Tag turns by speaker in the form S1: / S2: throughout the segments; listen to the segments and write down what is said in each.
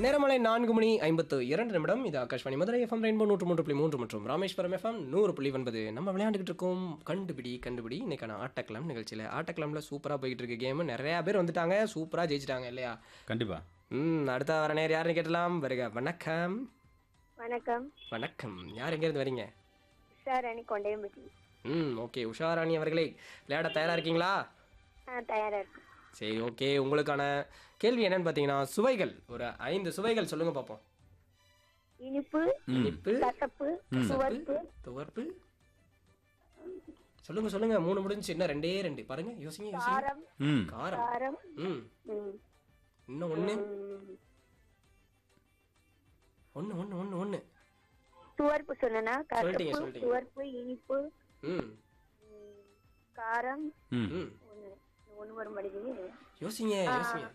S1: நேரமலை நான்கு மணி ஐம்பத்து இரண்டு நிமிடம் இது ஆகாஷ்வாணி மதுரை எஃப்எம் ரெயின்போ நூற்று மூன்று புள்ளி மூன்று மற்றும் ராமேஸ்வரம் எஃப்எம் நூறு புள்ளி ஒன்பது நம்ம விளையாண்டுக்கிட்டு இருக்கோம் கண்டுபிடி கண்டுபிடி இன்னைக்கான ஆட்டக்கிழம் நிகழ்ச்சியில் ஆட்டக்கிழமில் சூப்பராக போயிட்டு இருக்கு கேம் நிறையா பேர் வந்துட்டாங்க சூப்பராக ஜெயிச்சிட்டாங்க இல்லையா
S2: கண்டிப்பா
S1: ம் அடுத்த வர நேர் யாருன்னு கேட்டலாம் வருக வணக்கம்
S3: வணக்கம்
S1: வணக்கம் யார் எங்கேருந்து வரீங்க
S3: சார் அணி கொண்டையம்பட்டி
S1: ம் ஓகே உஷாராணி அவர்களே விளையாட தயாராக இருக்கீங்களா
S3: ஆ தயாரா இருக்கு
S1: சரி ஓகே உங்களுக்கான கேள்வி என்னன்னு பார்த்தீங்கன்னா சுவைகள் ஒரு ஐந்து சுவைகள் சொல்லுங்க பார்ப்போம்
S3: இனிப்பு
S1: இனிப்பு
S3: கசப்பு சுவர்ப்பு
S1: துவர்ப்பு சொல்லுங்க சொல்லுங்க மூணு முடிஞ்சு இன்னும் ரெண்டே ரெண்டு பாருங்க யோசிங்க யோசிங்க
S3: காரம்
S2: ம்
S1: காரம்
S3: காரம்
S1: ம்
S3: ம்,
S1: இன்னும் ஒண்ணு
S3: ம்.
S1: ஒண்ணு ஒண்ணு ஒண்ணு ஒண்ணு
S3: சுவர்ப்பு சொன்னா
S1: சொல்லிட்டீங்க,
S3: கசப்பு
S1: சொல்லிட்டீங்க.
S3: சுவர்ப்பு இனிப்பு
S1: ம்
S3: ம், காரம்
S2: ம்
S1: ம்
S3: ஒன்று ஒன்று வர மாட்டேங்குது
S1: யோசிங்க யோசிங்க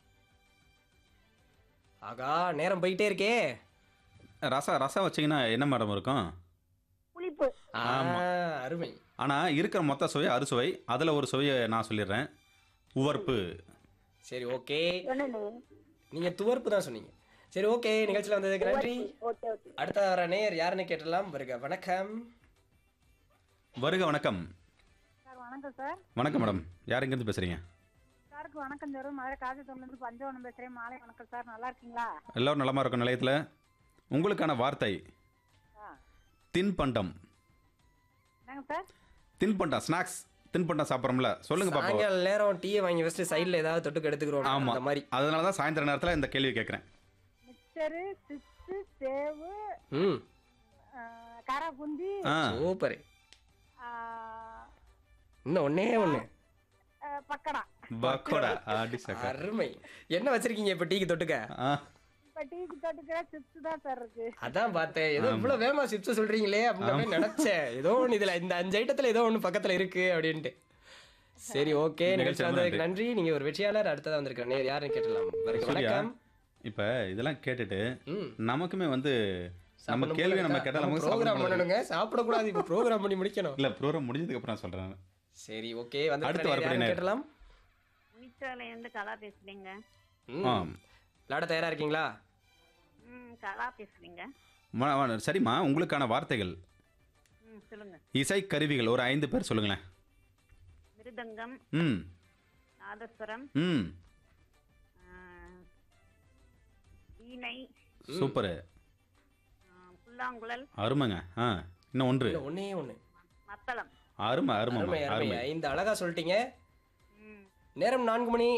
S1: ஆகா நேரம் போயிட்டே இருக்கே
S2: ரசம் ரசம் வச்சீங்கன்னா என்ன மேடம் இருக்கும்
S3: புளிப்பு
S1: ஆ, அருமை
S2: ஆனால் இருக்கிற மொத்த சுவை அறுசுவை அதில் ஒரு சுவையை நான் சொல்லிடுறேன் உவர்ப்பு
S1: சரி ஓகே
S3: சொன்னேனே
S1: நீங்க துவர்ப்பு தான் சொன்னீங்க சரி ஓகே நிகழ்ச்சியில் வந்ததுக்கு நன்றி
S3: ஓகே ஓகே
S1: அடுத்த வர நேர் யாருன்னு கேட்டலாம் வருக வணக்கம்
S2: வருக வணக்கம்
S4: சார் வணக்கம் சார்
S2: வணக்கம் மேடம் யார் எங்கேருந்து பேசுகிறீங்க
S4: சாருக்கு வணக்கம் சார் மதுரை காஜத்தூர்லேருந்து பஞ்சவனம் பேசுகிறேன் மாலை வணக்கம் சார் நல்லா இருக்கீங்களா
S2: எல்லோரும் நலமா இருக்கும் நிலையத்தில் உங்களுக்கான வார்த்தை
S4: ஆ
S2: தின்பண்டம்
S4: என்னங்க சார்
S2: தின்பண்டம் ஸ்நாக்ஸ் தின்பண்டம் சாப்பிட்றோம்ல சொல்லுங்க பாப்போம்
S1: சாயங்கால நேரம் டீயை வாங்கி வச்சுட்டு சைடில் ஏதாவது தொட்டுக்கு எடுத்துக்கிறோம்
S2: ஆமா
S1: அந்த மாதிரி
S2: அதனால தான் சாயந்தர நேரத்தில் இந்த கேள்வி கேட்குறேன்
S4: மிக்சரு சிப்ஸு சேவு
S1: ம்
S4: ஆ, காராபூந்தி
S2: ஆ
S1: சூப்பர்
S4: ஆ,
S1: இன்னும் ஒண்ணே ஒண்ணு
S4: ஆ, பக்கடா
S2: பக்கோடா அடி சக்கா
S1: அருமை என்ன வச்சிருக்கீங்க இப்ப டீக்கு தொட்டுக்க
S2: ஆ
S4: இப்போ டீக்கு தொட்டுக்கிற சிப்ஸ் தான் சார் இருக்கு
S1: அதான் பார்த்தேன் ஏதோ இவ்வளவு வேகமா சிப்ஸ் சொல்றீங்களே அப்படின்னு அப்படியே நினைச்சேன் ஏதோ ஒண்ணு இதுல இந்த அஞ்சு ஐட்டத்துல ஏதோ ஒண்ணு பக்கத்துல இருக்கு அப்படின்ட்டு சரி ஓகே நிகழ்ச்சி
S2: நிகழ்ச்சி
S1: வந்ததுக்கு நன்றி நீங்க ஒரு வெற்றியாளர் அடுத்ததா வந்திருக்க நேர் யாருன்னு கேட்டலாம் வருக
S2: சூர்யா
S1: வணக்கம்
S2: இப்போ இதெல்லாம் கேட்டுட்டு
S1: ம்
S2: நமக்குமே வந்து நம்ம கேள்வி நம்ம கேட்டால் நமக்கு
S1: ப்ரோக்ராம்
S2: சாப்பிட
S1: பண்ணணுங்க சாப்பிடக்கூடாது இப்போ ப்ரோக்ராம் பண்ணி முடிக்கணும்
S2: இல்லை ப்ரோக்ராம் முடிஞ்சதுக்கு அப்புறம் சொல்கிறேன்
S1: சரி ஓகே வந்து
S2: அடுத்து வரக்கூடிய நேர்.
S1: கேட்டலாம்
S5: மீச்சோலேருந்து கலா பேசுறீங்க
S1: ம்.
S2: ஆ
S1: விளையாட தயாரா இருக்கீங்களா
S5: ம் கலா பேசுறீங்க
S2: ம- ம- சரிம்மா உங்களுக்கான வார்த்தைகள்
S5: ம் சொல்லுங்க
S2: இசை கருவிகள் ஒரு ஐந்து பேர் சொல்லுங்களேன்
S5: மிருதங்கம்
S2: ம்
S5: நாதஸ்வரம்
S2: ம்
S5: ஆ, வீணை
S2: சூப்பரு
S5: ஆ, புல்லாங்குழல்
S2: அருமைங்க ஆ இன்னும் ஒன்று
S1: இல்ல, ஒண்ணே ஒண்ணு
S5: மத்தளம்
S2: அருமை அருமை
S1: அருமை அருமை
S2: அருமை
S1: ஐந்து அழகா சொல்லிட்டீங்க
S5: ம்
S1: நேரம் நான்கு மணி